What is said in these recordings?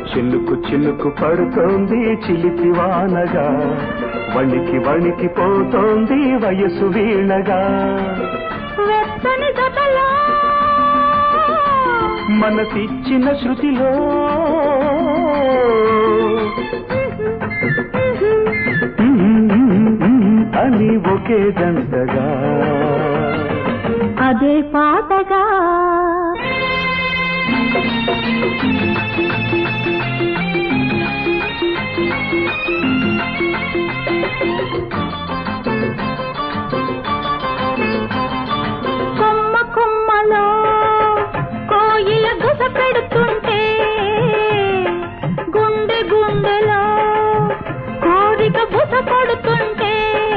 చినుకు చినుకు పడుతోంది చిలిపి వానగా వణికి వణికి పోతోంది వయసు వీణగా వెచ్చని జతలో మనసిచ్చిన శృతిలో అని ఒకే దంతగా అదే పాటగా కొమ్మ కొమ్మలో కోయిల గుస పెడుతుంటే గుండె గుండెలో కోరిక బుస పడుతుంటే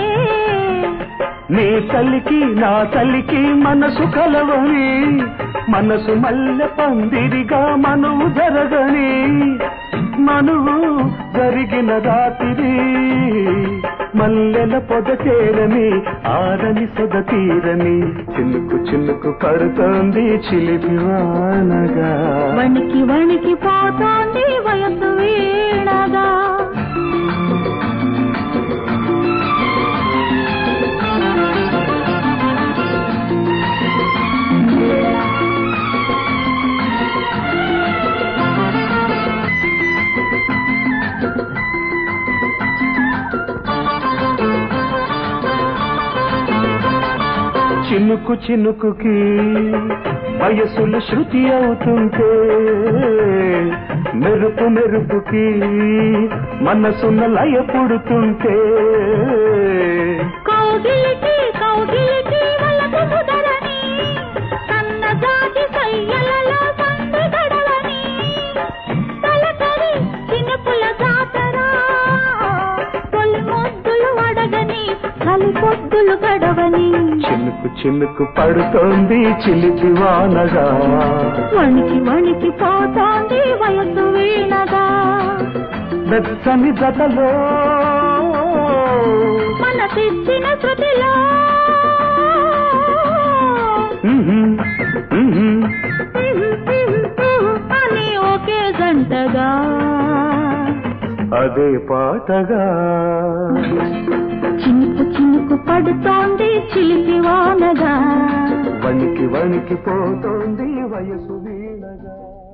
నీ తల్లికి నా తల్లికి మనసు కలవని మనసు మల్లె పందిరిగా మనువు జరగని మనువు జరిగిన రాత్రి మల్లెల పొద చేరని ఆరని సొద తీరని చినుకు చినుకు పడుతోంది చిలిపి వానగా వణికి వణికి పోతోంది వయసు వీణగా చినుకు చినుకుకి వయసులు శృతి అవుతుంటే మెరుపు మెరుపుకి మనసున్న లయ పుడుతుంటే కౌగిలికి కౌగిలికి వలకు ముదరని సన్న జాతి సయ్యలలో సంధి గడలని తలకరి చినుకుల జాతరా తొలి ముద్దులు అడగని కలి పొద్దులు గడవని చినుకు చినుకు పడుతోంది చిలిపి వానగా వణికి వణికి పోతోంది వయసు వీణగా వెచ్చని జతలో మనసిచ్చిన శృతిలో ఉహు, ఉహు, అని ఒకే గంటగా అదే పాటగా చినుకు చినుకు పడుతోంది చిలిపి వానగా వణికి వణికి పోతోంది వయసు వీణగా